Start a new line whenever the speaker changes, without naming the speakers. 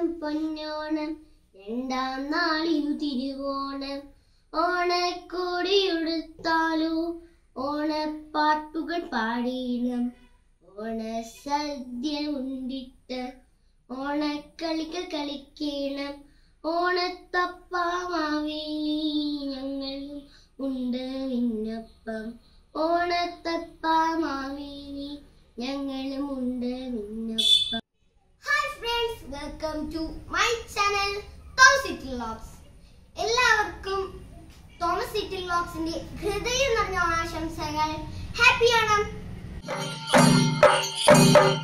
പൊന്നോണം രണ്ടാം നാളിനു തിരുവോണം ഓണക്കോടിയെടുത്താലോ ഓണപ്പാട്ടുകൾ പാടിയിടം ഓണസദ്യ ഉണ്ടിട്ട് ഓണക്കളികൾ കളിക്കണം ഓണത്തപ്പാമാവേലി ഞങ്ങളും ഉണ്ട് വിണ്ണപ്പം ഓണത്തപ്പാമാവേലി ഞങ്ങളും ഉണ്ട് വിണ്ണപ്പം hi friends welcome to my channel Thomas city vlogs എല്ലാവർക്കും തോമസ് സിറ്റി വ്ലോഗ്സിന്റെ ഹൃദയം നിറഞ്ഞ ആശംസകൾ ഹാപ്പി ഓണം